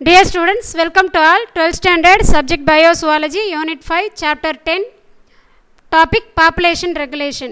Dear students, welcome to all 12th standard subject Biozoology Unit 5 Chapter 10 Topic Population Regulation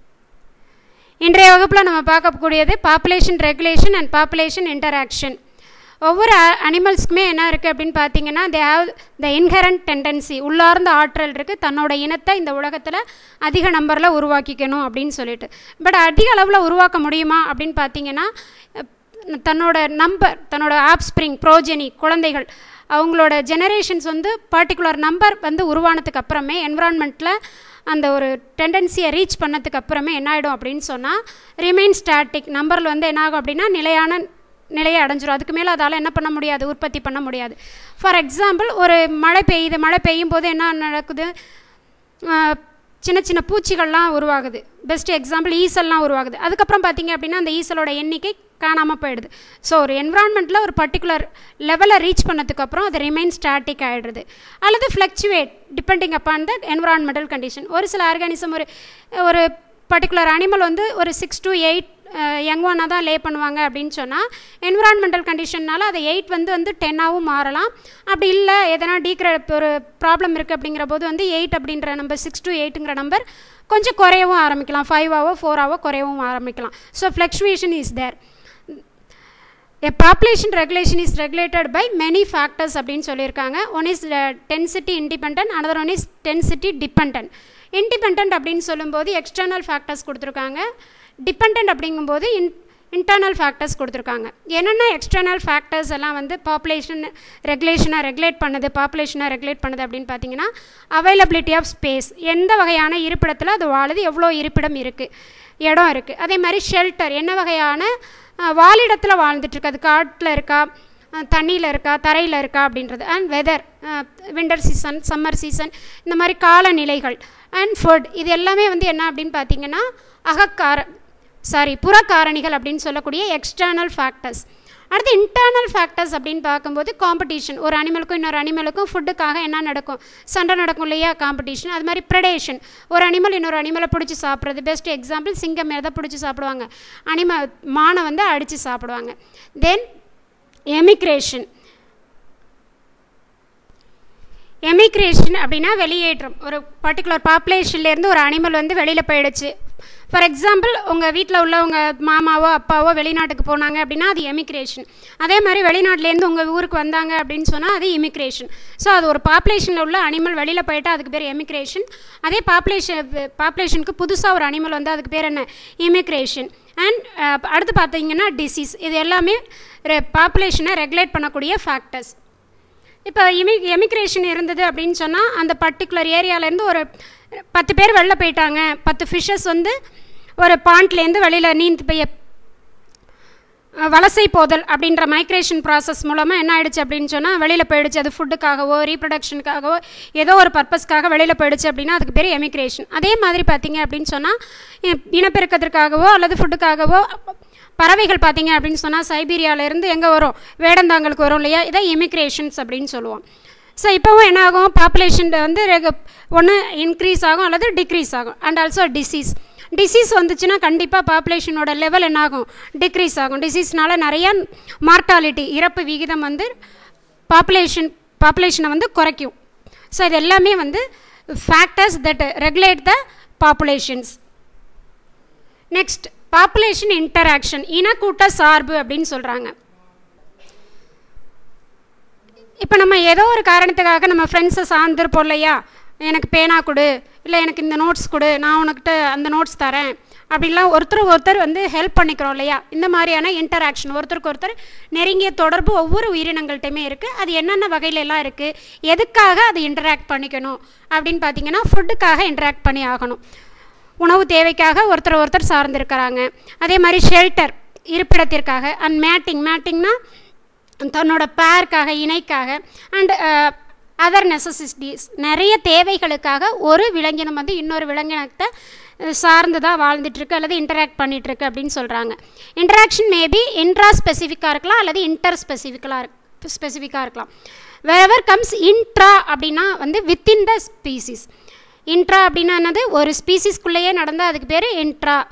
இன்றைய வகுப்பில் நம்ம பார்க்கக்கூடியது population regulation and population interaction ஒவ்வொரு அனிமல்ஸ்க்குமே என்ன இருக்குது அப்படின்னு பார்த்தீங்கன்னா they have the inherent tendency உள்ளார்ந்த ஆற்றல் இருக்குது தன்னோட இனத்தை இந்த உலகத்தில் அதிக நம்பரில் உருவாக்கிக்கணும் அப்படின்னு சொல்லிட்டு பட் அதிக அளவில் உருவாக்க முடியுமா அப்படின்னு பார்த்தீங்கன்னா தன்னோட நம்பர் தன்னோட ஆப்ஸ்ப்ரிங் ப்ரோஜெனி குழந்தைகள் அவங்களோட ஜெனரேஷன்ஸ் வந்து பர்டிகுலர் நம்பர் வந்து உருவானதுக்கு அப்புறமே என்விரான்மெண்ட்டில் அந்த ஒரு டெண்டன்சியை ரீச் பண்ணதுக்கு அப்புறமே என்ன ஆகிடும் அப்படின்னு சொன்னால் ரிமைன் ஸ்டாட்டிக் நம்பரில் வந்து என்ன ஆகும் அப்படின்னா நிலையான நிலையை அடைஞ்சிரும் அதுக்கு மேலே அதால் என்ன பண்ண முடியாது உற்பத்தி பண்ண முடியாது ஃபார் எக்ஸாம்பிள் ஒரு மழை பெய்யுது மழை பெய்யும் போது என்ன நடக்குது சின்ன சின்ன பூச்சிகள்லாம் உருவாகுது பெஸ்ட் எக்ஸாம்பிள் ஈசல்லாம் உருவாகுது அதுக்கப்புறம் பார்த்தீங்க அப்படின்னா அந்த ஈசலோட எண்ணிக்கை காணாமல் போயிடுது ஸோ ஒரு என்விரான்மெண்ட்டில் ஒரு பர்டிகுலர் லெவலை ரீச் பண்ணதுக்கப்புறம் அது ரிமைன் ஸ்டாட்டிக் ஆகிடுது அல்லது fluctuate depending upon the environmental condition ஒரு சில ஆர்கானிசம் ஒரு ஒரு பர்டிகுலர் அனிமல் வந்து ஒரு சிக்ஸ் டு எயிட் யங் ஒன்னாக தான் லே பண்ணுவாங்க அப்படின்னு சொன்னால் என்விரான்மெண்டல் கண்டிஷன்னால அதை எயிட் வந்து வந்து டென்னாகவும் மாறலாம் அப்படி இல்லை எதனா டீக்கிற ஒரு ப்ராப்ளம் இருக்குது அப்படிங்கிற போது வந்து எயிட் அப்படின்ற நம்பர் சிக்ஸ் டு எயிட்டுங்கிற நம்பர் கொஞ்சம் குறையவும் ஆரம்பிக்கலாம் ஃபைவாவோ ஃபோராவோ குறையவும் ஆரம்பிக்கலாம் so fluctuation is there a population regulation is regulated by many factors அப்படின்னு சொல்லியிருக்காங்க one is density independent another one is density dependent independent அப்படின்னு சொல்லும்போது எக்ஸ்டர்னல் ஃபேக்டர்ஸ் கொடுத்துருக்காங்க டிபெண்ட் அப்படிங்கும்போது இன் இன்டர்னல் ஃபேக்டர்ஸ் கொடுத்துருக்காங்க என்னென்ன எக்ஸ்டர்னல் ஃபேக்டர்ஸ் எல்லாம் வந்து பாப்புலேஷன் ரெகுலேஷனை ரெகுலேட் பண்ணுது பாப்புலேஷனை ரெகுலேட் பண்ணுது அப்படின்னு பார்த்தீங்கன்னா அவைலபிலிட்டி ஆஃப் ஸ்பேஸ் எந்த வகையான இருப்பிடத்தில் அது வாழுது எவ்வளோ இருப்பிடம் இருக்குது இடம் இருக்குது அதே மாதிரி ஷெல்டர் என்ன வகையான வாழிடத்தில் வாழ்ந்துட்டுருக்கு அது காட்டில் இருக்கா தண்ணியில் இருக்கா தரையில் இருக்கா அப்படின்றது and weather winter season summer season இந்த மாதிரி காலநிலைகள் அண்ட் ஃபுட் இது எல்லாமே வந்து என்ன அப்படின்னு பார்த்தீங்கன்னா அகக்கார சாரி புறக்காரணிகள் அப்படின்னு சொல்லக்கூடிய எக்ஸ்டர்னல் ஃபேக்டர்ஸ் அடுத்து இன்டர்னல் ஃபேக்டர்ஸ் அப்படின்னு பார்க்கும்போது காம்படிஷன் ஒரு அனிமலுக்கும் இன்னொரு அனிமலுக்கும் ஃபுட்டுக்காக என்ன நடக்கும் சண்டை நடக்கும் இல்லையா காம்படிஷன் அது மாதிரி ப்ரெடேஷன் ஒரு அனிமல் இன்னொரு அனிமலை பிடிச்சி சாப்பிட்றது பெஸ்ட் எக்ஸாம்பிள் சிங்கம் எதை பிடிச்சி சாப்பிடுவாங்க அனிம மானை வந்து அடித்து சாப்பிடுவாங்க தென் எமிக்ரேஷன் எமிக்ரேஷன் அப்படின்னா வெளியேற்றம் ஒரு பர்டிகுலர் பாப்புலேஷன்லேருந்து ஒரு அனிமல் வந்து வெளியில் போயிடுச்சு ஃபார் எக்ஸாம்பிள் உங்கள் வீட்டில் உள்ளவங்க மாமாவோ அப்பாவோ வெளிநாட்டுக்கு போனாங்க அப்படின்னா அது எமிக்ரேஷன் அதே மாதிரி வெளிநாட்டிலேருந்து உங்கள் ஊருக்கு வந்தாங்க அப்படின்னு சொன்னால் அது இமிக்ரேஷன் ஸோ அது ஒரு பாப்புலேஷனில் உள்ள அனிமல் வெளியில் போயிட்டால் அதுக்கு பேர் எமிக்ரேஷன் அதே பாப்புலேஷன் பாப்புலேஷனுக்கு புதுசாக ஒரு அனிமல் வந்து அதுக்கு பேர் என்ன இமிக்ரேஷன் அண்ட் அடுத்து பார்த்தீங்கன்னா டிசீஸ் இது எல்லாமே பாப்புலேஷனை ரெகுலேட் பண்ணக்கூடிய ஃபேக்டர்ஸ் இப்போ இமி எமிக்ரேஷன் இருந்தது அப்படின்னு சொன்னால் அந்த பர்டிகுலர் ஏரியாவிலேருந்து ஒரு பத்து பேர் வெளில போயிட்டாங்க பத்து ஃபிஷ்ஷஸ் வந்து ஒரு பாண்ட்லேருந்து வெளியில் நீந்து போய் வலசை போதல் அப்படின்ற மைக்ரேஷன் ப்ராசஸ் மூலமாக என்ன ஆயிடுச்சு அப்படின்னு சொன்னால் வெளியில் போயிடுச்சு அது ஃபுட்டுக்காகவோ ரீப்ரொடக்ஷனுக்காகவோ ஏதோ ஒரு பர்பஸ்க்காக வெளியில் போயிடுச்சு அப்படின்னா அதுக்கு பேர் எமிக்ரேஷன் அதே மாதிரி பார்த்தீங்க அப்படின்னு சொன்னால் இனப்பெருக்கத்திற்காகவோ அல்லது ஃபுட்டுக்காகவோ பறவைகள் பார்த்தீங்க அப்படின்னு சொன்னால் சைபீரியாவிலேருந்து எங்கே வரும் வேடந்தாங்களுக்கு வரும் இல்லையா இதை இமிக்ரேஷன்ஸ் அப்படின்னு சொல்லுவோம் ஸோ இப்போவும் என்ன ஆகும் பாப்புலேஷன் வந்து ஒன்று இன்க்ரீஸ் ஆகும் அல்லது டிக்ரீஸ் ஆகும் அண்ட் ஆல்சோ டிசீஸ் டிசீஸ் வந்துச்சுன்னா கண்டிப்பாக பாப்புலேஷனோட லெவல் என்ன ஆகும் டிக்ரீஸ் ஆகும் டிசீஸ்னால நிறைய மார்ட்டாலிட்டி இறப்பு விகிதம் வந்து பாப்புலேஷன் பாப்புலேஷனை வந்து குறைக்கும் ஸோ இது எல்லாமே வந்து factors that regulate the populations next population interaction இனக்கூட்ட சார்பு அப்படின்னு சொல்கிறாங்க இப்போ நம்ம ஏதோ ஒரு காரணத்துக்காக நம்ம ஃப்ரெண்ட்ஸை சார்ந்திருப்போம் இல்லையா எனக்கு பேனா கொடு இல்லை எனக்கு இந்த நோட்ஸ் கொடு நான் உனக்கிட்ட அந்த நோட்ஸ் தரேன் அப்படிலாம் ஒருத்தர் ஒருத்தர் வந்து ஹெல்ப் பண்ணிக்கிறோம் இல்லையா இந்த மாதிரியான இன்டராக்ஷன் ஒருத்தருக்கு ஒருத்தர் நெருங்கிய தொடர்பு ஒவ்வொரு உயிரினங்கள்கிட்டையுமே இருக்குது அது என்னென்ன வகையில எல்லாம் இருக்குது எதுக்காக அது இன்டராக்ட் பண்ணிக்கணும் அப்படின்னு பார்த்தீங்கன்னா ஃபுட்டுக்காக இன்டராக்ட் பண்ணி ஆகணும் உணவு தேவைக்காக ஒருத்தர் ஒருத்தர் சார்ந்திருக்கிறாங்க அதே மாதிரி ஷெல்டர் இருப்பிடத்திற்காக அண்ட் மேட்டிங் மேட்டிங்னா தன்னோட பேருக்காக இணைக்காக அண்ட் அதர் நெசசிட்டிஸ் நிறைய தேவைகளுக்காக ஒரு விலங்கினம் வந்து இன்னொரு விலங்கினத்தை சார்ந்து தான் வாழ்ந்துட்டுருக்கு அல்லது இன்டராக்ட் பண்ணிகிட்ருக்கு அப்படின்னு சொல்கிறாங்க இன்டராக்ஷன் மேபி இன்ட்ரா ஸ்பெசிஃபிக்காக இருக்கலாம் அல்லது இன்டர் ஸ்பெசிஃபிக்கலாக இருக்கு ஸ்பெசிஃபிக்காக இருக்கலாம் வேவர் கம்ஸ் இன்ட்ரா அப்படின்னா வந்து வித்தின் த ஸ்பீசிஸ் இன்ட்ரா அப்படின்னா என்னது ஒரு ஸ்பீசிஸ்க்குள்ளேயே நடந்தால் அதுக்கு பேர் இன்ட்ரா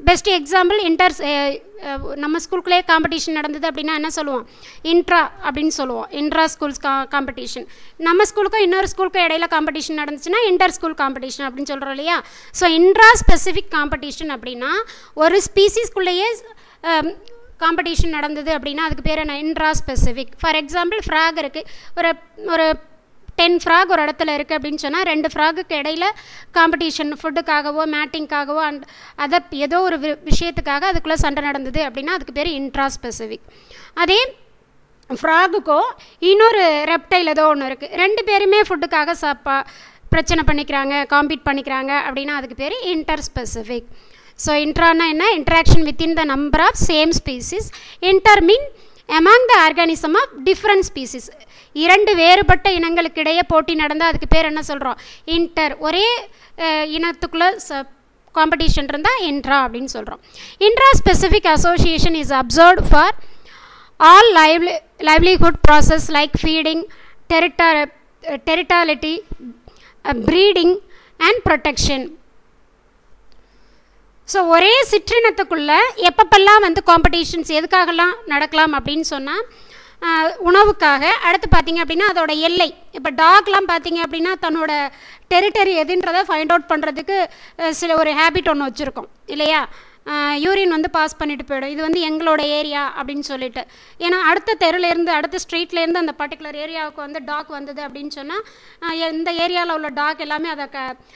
பெஸ்ட் எக்ஸாம்பிள் இன்டர் நம்ம ஸ்கூலுக்குள்ளே காம்படிஷன் நடந்தது அப்படின்னா என்ன சொல்லுவோம் இன்ட்ரா அப்படின்னு சொல்லுவோம் இன்ட்ரா ஸ்கூல்ஸ் கா காம்படிஷன் நம்ம ஸ்கூலுக்கும் இன்னொரு ஸ்கூலுக்கும் இடையில காம்படிஷன் நடந்துச்சுன்னா இன்டர் ஸ்கூல் காம்படிஷன் அப்படின்னு சொல்கிறோம் இல்லையா ஸோ இன்ட்ரா ஸ்பெசிஃபிக் காம்படிஷன் அப்படின்னா ஒரு ஸ்பீசிஸ்குள்ளேயே காம்படிஷன் நடந்தது அப்படின்னா அதுக்கு பேர் என்ன intra specific for example frog இருக்குது ஒரு ஒரு டென் ஃப்ராக் ஒரு இடத்துல இருக்குது அப்படின்னு சொன்னால் ரெண்டு ஃப்ராகுக்கு இடையில காம்படிஷன் ஃபுட்டுக்காகவோ மேட்டிங்காகவோ அண்ட் அதர் ஏதோ ஒரு வி விஷயத்துக்காக அதுக்குள்ளே சண்டை நடந்தது அப்படின்னா அதுக்கு பேர் இன்ட்ரா ஸ்பெசிஃபிக் அதே ஃப்ராகுக்கோ இன்னொரு ரெப்டைல் ஏதோ ஒன்று இருக்குது ரெண்டு பேருமே ஃபுட்டுக்காக சாப்பா பிரச்சனை பண்ணிக்கிறாங்க காம்பீட் பண்ணிக்கிறாங்க அப்படின்னா அதுக்கு பேர் இன்டர் ஸ்பெசிஃபிக் ஸோ இன்ட்ரானா என்ன interaction within the number of same species inter mean among the organism of different species இரண்டு வேறுபட்ட இனங்களுக்கு இடையே போட்டி நடந்தால் அதுக்கு பேர் என்ன சொல்கிறோம் இன்டர் ஒரே இனத்துக்குள்ளே ச காம்படிஷன் இருந்தால் இன்ட்ரா அப்படின்னு சொல்கிறோம் intra specific association is observed for all lively livelihood process like feeding territo territoriality breeding and protection so ஒரே சிற்றினத்துக்குள்ளே எப்பப்பெல்லாம் வந்து காம்படிஷன்ஸ் எதுக்காகலாம் நடக்கலாம் அப்படின்னு சொன்னால் உணவுக்காக அடுத்து பார்த்தீங்க அப்படின்னா அதோட எல்லை இப்போ டாக்லாம் பார்த்தீங்க அப்படின்னா தன்னோட டெரிட்டரி எதுன்றதை ஃபைண்ட் அவுட் பண்ணுறதுக்கு சில ஒரு ஹேபிட் ஒன்று வச்சுருக்கோம் இல்லையா யூரின் வந்து பாஸ் பண்ணிட்டு போயிடும் இது வந்து எங்களோட ஏரியா அப்படின்னு சொல்லிட்டு ஏன்னா அடுத்த தெருலேருந்து அடுத்த ஸ்ட்ரீட்லேருந்து அந்த பர்டிகுலர் ஏரியாவுக்கு வந்து டாக் வந்தது அப்படின்னு சொன்னால் இந்த ஏரியாவில் உள்ள டாக் எல்லாமே அதை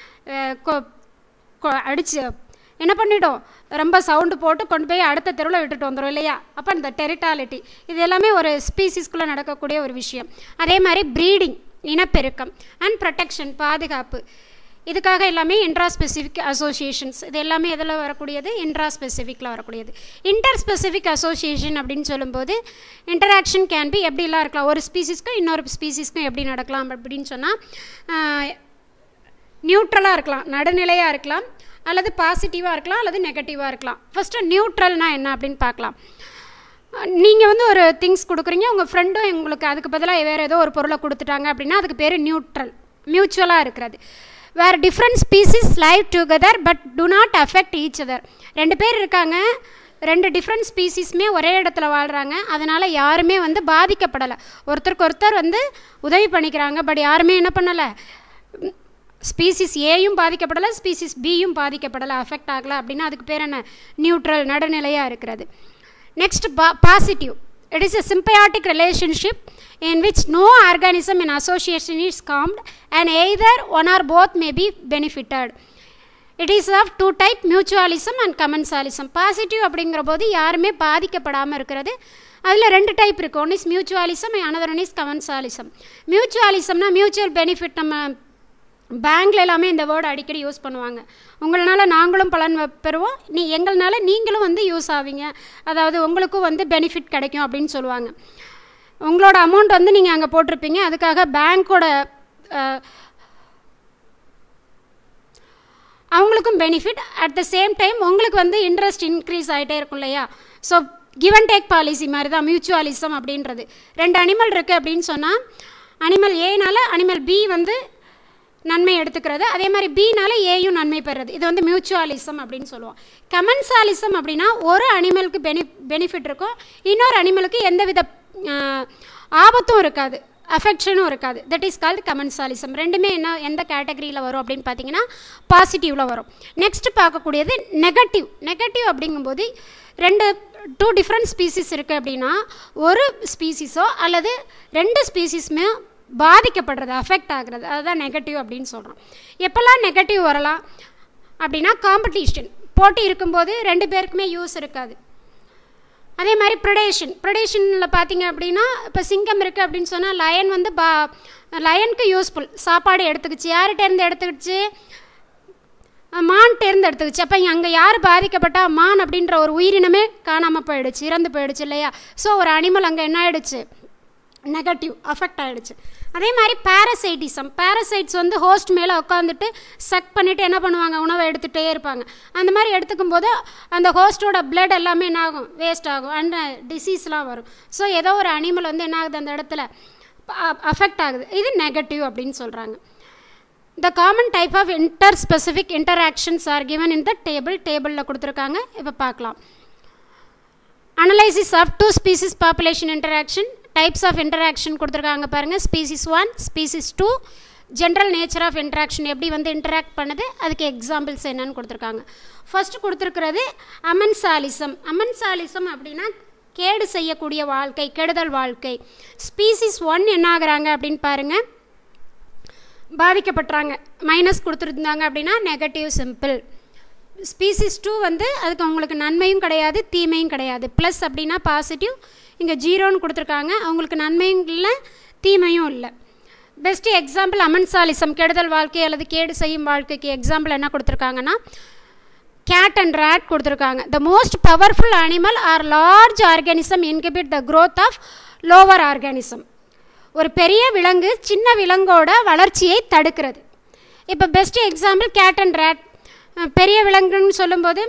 க அடித்து என்ன பண்ணிட்டோம் ரொம்ப சவுண்டு போட்டு கொண்டு போய் அடுத்த தெருவில் விட்டுட்டு வந்துடும் இல்லையா அப்போ இந்த டெரிட்டாலிட்டி இது எல்லாமே ஒரு ஸ்பீசிஸ்குள்ளே நடக்கக்கூடிய ஒரு விஷயம் அதே மாதிரி ப்ரீடிங் இனப்பெருக்கம் அண்ட் ப்ரொடெக்ஷன் பாதுகாப்பு இதுக்காக எல்லாமே இன்ட்ரா ஸ்பெசிஃபிக் அசோசியேஷன்ஸ் இது எல்லாமே எதில் வரக்கூடியது இன்ட்ரா ஸ்பெசிஃபிக்கில் வரக்கூடியது இன்டர் ஸ்பெசிஃபிக் அசோசியேஷன் அப்படின்னு சொல்லும்போது இன்டராக்ஷன் கேன் பி எப்படிலாம் இருக்கலாம் ஒரு ஸ்பீசிஸ்க்கும் இன்னொரு ஸ்பீசிஸ்க்கும் எப்படி நடக்கலாம் அப்படின்னு சொன்னால் நியூட்ரலாக இருக்கலாம் நடுநிலையாக இருக்கலாம் அல்லது பாசிட்டிவாக இருக்கலாம் அல்லது நெகட்டிவாக இருக்கலாம் ஃபஸ்ட்டு நியூட்ரல்னால் என்ன அப்படின்னு பார்க்கலாம் நீங்கள் வந்து ஒரு திங்ஸ் கொடுக்குறீங்க உங்கள் ஃப்ரெண்டும் உங்களுக்கு அதுக்கு பதிலாக வேறு ஏதோ ஒரு பொருளை கொடுத்துட்டாங்க அப்படின்னா அதுக்கு பேர் நியூட்ரல் மியூச்சுவலாக இருக்கிறது வேறு different species live together but do not affect each other ரெண்டு பேர் இருக்காங்க ரெண்டு டிஃப்ரெண்ட் ஸ்பீசிஸுமே ஒரே இடத்துல வாழ்கிறாங்க அதனால் யாருமே வந்து பாதிக்கப்படலை ஒருத்தருக்கு ஒருத்தர் வந்து உதவி பண்ணிக்கிறாங்க பட் யாருமே என்ன பண்ணலை ஸ்பீசிஸ் ஏயும் பாதிக்கப்படலை ஸ்பீசிஸ் பியும் பாதிக்கப்படலை அஃபெக்ட் ஆகலை அப்படின்னா அதுக்கு பேர் என்ன நியூட்ரல் நடுநிலையாக இருக்கிறது நெக்ஸ்ட் பா positive it is a symbiotic relationship in which no organism in association is formed and either one or both may be benefited. It is of two type mutualism and commensalism positive அப்படிங்கிற போது யாருமே பாதிக்கப்படாமல் இருக்கிறது அதில் ரெண்டு டைப் இருக்குது one is mutualism another one is commensalism மியூச்சுவலிசம்னா மியூச்சுவல் பெனிஃபிட் நம்ம பேங்க்ல எல்லாமே இந்த வேர்டு அடிக்கடி யூஸ் பண்ணுவாங்க உங்களால் நாங்களும் பலன் பெறுவோம் நீ எங்கள்னால நீங்களும் வந்து யூஸ் ஆவீங்க அதாவது உங்களுக்கும் வந்து பெனிஃபிட் கிடைக்கும் அப்படின்னு சொல்லுவாங்க உங்களோட அமௌண்ட் வந்து நீங்கள் அங்கே போட்டிருப்பீங்க அதுக்காக பேங்க்கோட அவங்களுக்கும் benefit at the same time உங்களுக்கு வந்து இன்ட்ரெஸ்ட் இன்க்ரீஸ் ஆகிட்டே இருக்கும் இல்லையா so give and take policy மாதிரி தான் மியூச்சுவலிசம் அப்படின்றது ரெண்டு அனிமல் இருக்குது அப்படின்னு சொன்னால் அனிமல் ஏனால அனிமல் பி வந்து நன்மை எடுத்துக்கிறது அதே மாதிரி பினால ஏயும் நன்மை பெறுறது இது வந்து மியூச்சுவலிசம் அப்படின்னு சொல்லுவோம் கமன்சாலிசம் அப்படின்னா ஒரு அனிமலுக்கு பெனி பெனிஃபிட் இருக்கும் இன்னொரு அனிமலுக்கு எந்தவித ஆபத்தும் இருக்காது அஃபெக்ஷனும் இருக்காது தட் இஸ் கால்டு கமன்சாலிசம் ரெண்டுமே என்ன எந்த கேட்டகரியில் வரும் அப்படின்னு பார்த்தீங்கன்னா பாசிட்டிவில் வரும் நெக்ஸ்ட் பார்க்கக்கூடியது நெகட்டிவ் நெகட்டிவ் அப்படிங்கும்போது ரெண்டு டூ டிஃப்ரெண்ட் ஸ்பீசிஸ் இருக்குது அப்படின்னா ஒரு ஸ்பீசிஸோ அல்லது ரெண்டு ஸ்பீசிஸுமே பாதிக்கப்படுறது அஃபெக்ட் ஆகுறது அதுதான் நெகட்டிவ் அப்படின்னு சொல்கிறோம் எப்போல்லாம் நெகட்டிவ் வரலாம் அப்படின்னா காம்படிஷன் போட்டி இருக்கும்போது ரெண்டு பேருக்குமே யூஸ் இருக்காது அதே மாதிரி ப்ரொடேஷன் ப்ரொடேஷனில் பார்த்தீங்க அப்படின்னா இப்போ சிங்கம் இருக்குது அப்படின்னு சொன்னால் லயன் வந்து பா லயனுக்கு யூஸ்ஃபுல் சாப்பாடு எடுத்துக்கிச்சு யார்கிட்டேருந்து எடுத்துக்கிச்சு மான்கிட்டேருந்து எடுத்துக்கிச்சு அப்போ அங்கே யார் பாதிக்கப்பட்டா மான் அப்படின்ற ஒரு உயிரினமே காணாமல் போயிடுச்சு இறந்து போயிடுச்சு இல்லையா ஸோ ஒரு அனிமல் அங்கே என்ன ஆயிடுச்சு நெகட்டிவ் அஃபெக்ட் ஆகிடுச்சு அதே மாதிரி பேரசைட்டிசம் பேரசைட்ஸ் வந்து ஹோஸ்ட் மேலே உட்காந்துட்டு சக் பண்ணிவிட்டு என்ன பண்ணுவாங்க உணவை எடுத்துகிட்டே இருப்பாங்க அந்த மாதிரி எடுத்துக்கும் போது அந்த ஹோஸ்ட்டோட பிளட் எல்லாமே என்ன ஆகும் வேஸ்ட் ஆகும் அண்ட் டிசீஸ்லாம் வரும் ஸோ ஏதோ ஒரு அனிமல் வந்து என்ன ஆகுது அந்த இடத்துல அஃபெக்ட் ஆகுது இது நெகட்டிவ் அப்படின்னு சொல்கிறாங்க the common type of inter specific interactions are given in the table டேபிளில் கொடுத்துருக்காங்க இப்போ பார்க்கலாம் analysis of two species population interaction types of interaction கொடுத்துருக்காங்க பாருங்கள் species one species two general nature of interaction எப்படி வந்து இன்டராக்ட் பண்ணுது அதுக்கு எக்ஸாம்பிள்ஸ் என்னன்னு கொடுத்துருக்காங்க ஃபர்ஸ்ட் கொடுத்துருக்கிறது அமன்சாலிசம் அமன்சாலிசம் அப்படின்னா கேடு செய்யக்கூடிய வாழ்க்கை கெடுதல் வாழ்க்கை ஸ்பீசிஸ் ஒன் என்ன ஆகுறாங்க அப்படின்னு பாருங்கள் பாதிக்கப்பட்டுறாங்க மைனஸ் கொடுத்துருந்தாங்க அப்படின்னா நெகட்டிவ் சிம்பிள் ஸ்பீசிஸ் டூ வந்து அதுக்கு அவங்களுக்கு நன்மையும் கிடையாது தீமையும் கிடையாது ப்ளஸ் அப்படின்னா பாசிட்டிவ் இங்கே ஜீரோன்னு கொடுத்துருக்காங்க அவங்களுக்கு நன்மையும் இல்லை தீமையும் இல்லை பெஸ்ட்டு எக்ஸாம்பிள் அமன்சாலிசம் கெடுதல் வாழ்க்கை அல்லது கேடு செய்யும் வாழ்க்கைக்கு எக்ஸாம்பிள் என்ன கொடுத்துருக்காங்கன்னா கேட் அண்ட் ரேட் கொடுத்துருக்காங்க the most powerful animal or large organism inhibit the growth of lower organism ஒரு பெரிய விலங்கு சின்ன விலங்கோட வளர்ச்சியை தடுக்கிறது இப்போ best example cat and rat பெரிய விலங்குன்னு சொல்லும்போது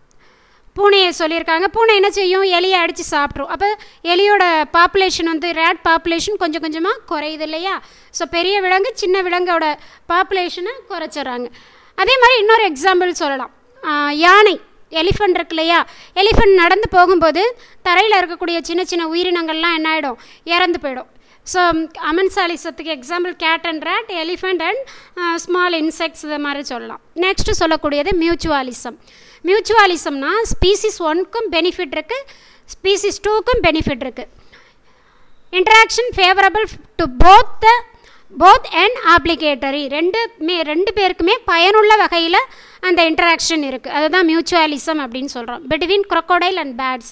பூனையை சொல்லியிருக்காங்க பூனை என்ன செய்யும் எலியை அடித்து சாப்பிட்ரும் அப்போ எலியோட பாப்புலேஷன் வந்து ரேட் பாப்புலேஷன் கொஞ்சம் கொஞ்சமாக குறையுது இல்லையா ஸோ பெரிய விலங்கு சின்ன விலங்கோட பாப்புலேஷனை குறைச்சிட்றாங்க அதே மாதிரி இன்னொரு எக்ஸாம்பிள் சொல்லலாம் யானை எலிஃபண்ட் இருக்கு இல்லையா எலிஃபண்ட் நடந்து போகும்போது தரையில் இருக்கக்கூடிய சின்ன சின்ன உயிரினங்கள்லாம் என்ன ஆகிடும் இறந்து போயிடும் ஸோ அமன்சாலிசத்துக்கு example cat and rat elephant and small insects இது மாதிரி சொல்லலாம் நெக்ஸ்ட்டு சொல்லக்கூடியது மியூச்சுவாலிசம் மியூச்சுவாலிசம்னா ஸ்பீசிஸ் ஒன்க்கும் பெனிஃபிட் இருக்குது ஸ்பீசிஸ் டூக்கும் பெனிஃபிட் இருக்குது interaction favourable to both the both and obligatory ரெண்டு மே ரெண்டு பேருக்குமே பயனுள்ள வகையில் அந்த இன்ட்ராக்ஷன் இருக்குது அதுதான் மியூச்சுவலிசம் அப்படின்னு சொல்கிறோம் பிட்வீன் crocodile அண்ட் பேட்ஸ்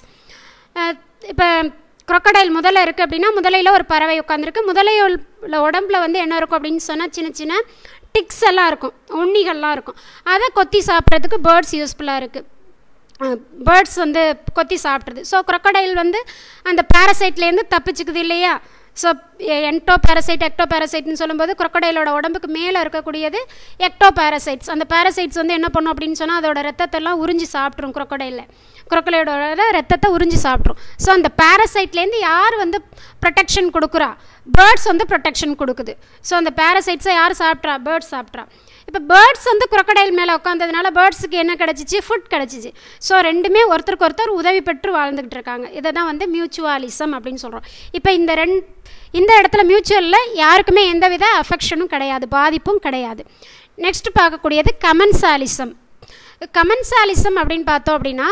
இப்போ crocodile முதல்ல இருக்குது அப்படின்னா முதலையில் ஒரு பறவை உட்காந்துருக்கு முதலையோட உடம்புல வந்து என்ன இருக்கும் அப்படின்னு சொன்னால் சின்ன சின்ன டிக்ஸ் எல்லாம் இருக்கும் உண்ணிகள்லாம் இருக்கும் அதை கொத்தி சாப்பிட்றதுக்கு பேர்ட்ஸ் யூஸ்ஃபுல்லாக இருக்குது பேர்ட்ஸ் வந்து கொத்தி சாப்பிட்றது ஸோ crocodile வந்து அந்த பேரசைட்லேருந்து தப்பிச்சுக்குது இல்லையா ஸோ என்டோ பேரசைட் எக்டோ பேரசைட்னு சொல்லும்போது crocodileோட உடம்புக்கு மேலே இருக்கக்கூடியது எக்டோ பேரசைட்ஸ் அந்த பேரசைட்ஸ் வந்து என்ன பண்ணும் அப்படின்னு சொன்னால் அதோட ரத்தத்தெல்லாம் உறிஞ்சி சாப்பிட்ரும் crocodile crocodileோட ரத்தத்தை உறிஞ்சி சாப்பிட்ரும் ஸோ அந்த பேரசைட்லேருந்து யார் வந்து ப்ரொடெக்ஷன் கொடுக்குறா பேர்ட்ஸ் வந்து ப்ரொடெக்ஷன் கொடுக்குது ஸோ அந்த பேரசைட்ஸை யார் சாப்பிட்றா பேர்ட்ஸ் சாப்பிட்றா இப்போ பேர்ட்ஸ் வந்து crocodile மேலே உட்காந்ததுனால பேர்ட்ஸுக்கு என்ன கிடச்சிச்சு ஃபுட் கிடச்சிச்சு ஸோ ரெண்டுமே ஒருத்தருக்கு ஒருத்தர் உதவி பெற்று வாழ்ந்துக்கிட்டு இருக்காங்க இதை தான் வந்து மியூச்சுவாலிசம் அப்படின்னு சொல்கிறோம் இப்போ இந்த ரெண்டு இந்த இடத்துல மியூச்சுவலில் யாருக்குமே எந்தவித அஃபெக்ஷனும் கிடையாது பாதிப்பும் கிடையாது நெக்ஸ்ட் பார்க்கக்கூடியது கமன்சாலிசம் கமன்சாலிசம் அப்படின்னு பார்த்தோம் அப்படின்னா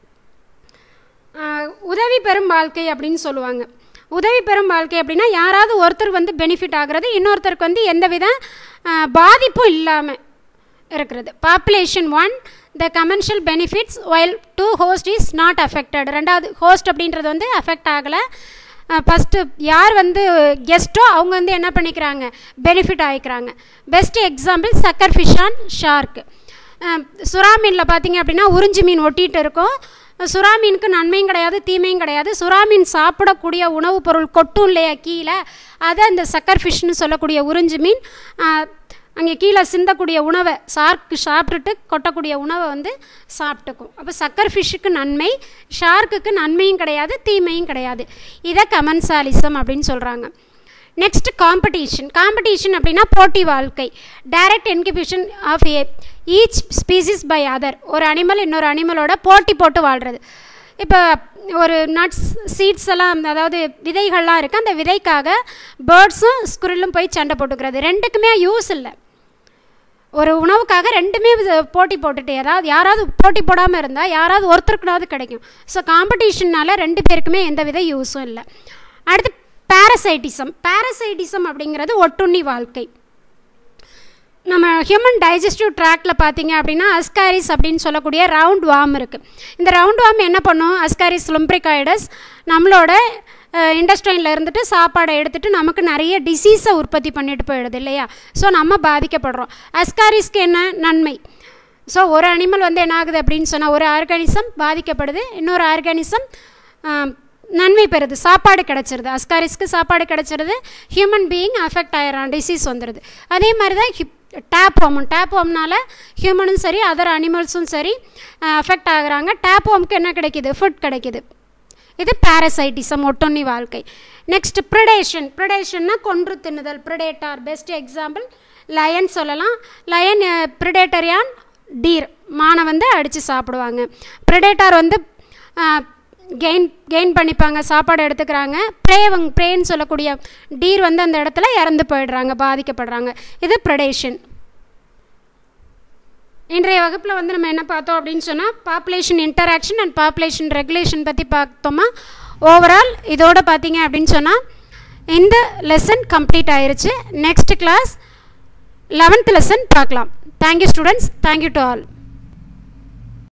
உதவி பெறும் வாழ்க்கை அப்படின்னு சொல்லுவாங்க உதவி பெறும் வாழ்க்கை அப்படின்னா யாராவது ஒருத்தர் வந்து பெனிஃபிட் ஆகிறது இன்னொருத்தருக்கு வந்து எந்தவித பாதிப்பும் இல்லாமல் இருக்கிறது population one the commercial benefits while two host is not affected ரெண்டாவது ஹோஸ்ட் அப்படின்றது வந்து அஃபெக்ட் ஆகலை ஃபஸ்ட்டு யார் வந்து கெஸ்ட்டோ அவங்க வந்து என்ன பண்ணிக்கிறாங்க பெனிஃபிட் ஆகிக்கிறாங்க best example sucker fish on shark சுறா மீனில் பார்த்தீங்க அப்படின்னா உறிஞ்சி மீன் ஒட்டிகிட்டு இருக்கும் சுறா மீனுக்கு நன்மையும் கிடையாது தீமையும் கிடையாது சுறா மீன் சாப்பிடக்கூடிய உணவுப் பொருள் கொட்டும் இல்லையா கீழே அதை அந்த சக்கர் ஃபிஷ்னு சொல்லக்கூடிய உறிஞ்சி மீன் அங்கே கீழே சிந்தக்கூடிய உணவை ஷார்க்கு சாப்பிட்டுட்டு கொட்டக்கூடிய உணவை வந்து சாப்பிட்டுக்கும் அப்போ சக்கர் ஃபிஷ்ஷுக்கு நன்மை ஷார்க்குக்கு நன்மையும் கிடையாது தீமையும் கிடையாது இதை கமன்சாலிசம் அப்படின்னு சொல்கிறாங்க நெக்ஸ்ட் காம்படிஷன் காம்படிஷன் அப்படின்னா போட்டி வாழ்க்கை direct inhibition of a each species by other ஒரு அனிமல் இன்னொரு அனிமலோட போட்டி போட்டு வாழ்கிறது இப்போ ஒரு நட்ஸ் சீட்ஸ் எல்லாம் அதாவது விதைகள்லாம் இருக்குது அந்த விதைக்காக பேர்ட்ஸும் ஸ்குரிலும் போய் சண்டை போட்டுக்கிறது ரெண்டுக்குமே யூஸ் இல்லை ஒரு உணவுக்காக ரெண்டுமே போட்டி போட்டுட்டு ஏதாவது யாராவது போட்டி போடாமல் இருந்தால் யாராவது ஒருத்தருக்குனாவது கிடைக்கும் ஸோ காம்படிஷன்னால ரெண்டு பேருக்குமே எந்த வித யூஸும் இல்லை அடுத்து பேரசைட்டிசம் பேரசைட்டிசம் அப்படிங்கிறது ஒட்டுண்ணி வாழ்க்கை நம்ம ஹியூமன் டைஜஸ்டிவ் ட்ராக்டில் பார்த்தீங்க அப்படின்னா அஸ்காரிஸ் அப்படின்னு சொல்லக்கூடிய ரவுண்ட் வாம் இருக்குது இந்த ரவுண்ட் வாம் என்ன பண்ணும் அஸ்காரிஸ் லும்ப்ரிகாய்டஸ் நம்மளோட இண்டஸ்ட்ரைனில் இருந்துட்டு சாப்பாடை எடுத்துகிட்டு நமக்கு நிறைய டிசீஸை உற்பத்தி பண்ணிட்டு போயிடுது இல்லையா ஸோ நம்ம பாதிக்கப்படுறோம் அஸ்காரிஸ்க்கு என்ன நன்மை ஸோ ஒரு அனிமல் வந்து என்ன ஆகுது அப்படின்னு சொன்னால் ஒரு ஆர்கானிசம் பாதிக்கப்படுது இன்னொரு ஆர்கானிசம் நன்மை பெறுது சாப்பாடு கிடச்சிருது அஸ்காரிஸ்க்கு சாப்பாடு கிடச்சிருது ஹியூமன் பீயிங் அஃபெக்ட் ஆயிடறான் டிசீஸ் வந்துடுது அதே மாதிரி தான் ஹிப் டேப் ஹோமும் டேப் ஹோம்னால ஹியூமனும் சரி அதர் அனிமல்ஸும் சரி அஃபெக்ட் ஆகுறாங்க டேப் ஹோம்க்கு என்ன கிடைக்கிது ஃபுட் கிடைக்கிது இது பேரசைட்டிசம் ஒட்டொன்னி வாழ்க்கை நெக்ஸ்ட் ப்ரிடேஷன் ப்ரிடேஷன்னா கொன்று தின்னுதல் ப்ரிடேட்டார் பெஸ்ட் எக்ஸாம்பிள் லயன் சொல்லலாம் லயன் ப்ரிடேட்டரியான் டீர் மானை வந்து அடித்து சாப்பிடுவாங்க ப்ரிடேட்டர் வந்து கெயின் கெயின் பண்ணிப்பாங்க சாப்பாடு எடுத்துக்கிறாங்க ப்ரேவங் ப்ரேன்னு சொல்லக்கூடிய டீர் வந்து அந்த இடத்துல இறந்து போயிடுறாங்க பாதிக்கப்படுறாங்க இது ப்ரெடேஷன் இன்றைய வகுப்பில் வந்து நம்ம என்ன பார்த்தோம் அப்படின்னு சொன்னால் population interaction and population regulation பற்றி பார்த்தோமா ஓவரால் இதோட பார்த்தீங்க அப்படின்னு சொன்னால் இந்த லெசன் கம்ப்ளீட் ஆயிருச்சு நெக்ஸ்ட் கிளாஸ் லெவன்த் லெசன் பார்க்கலாம் thank you students thank you to all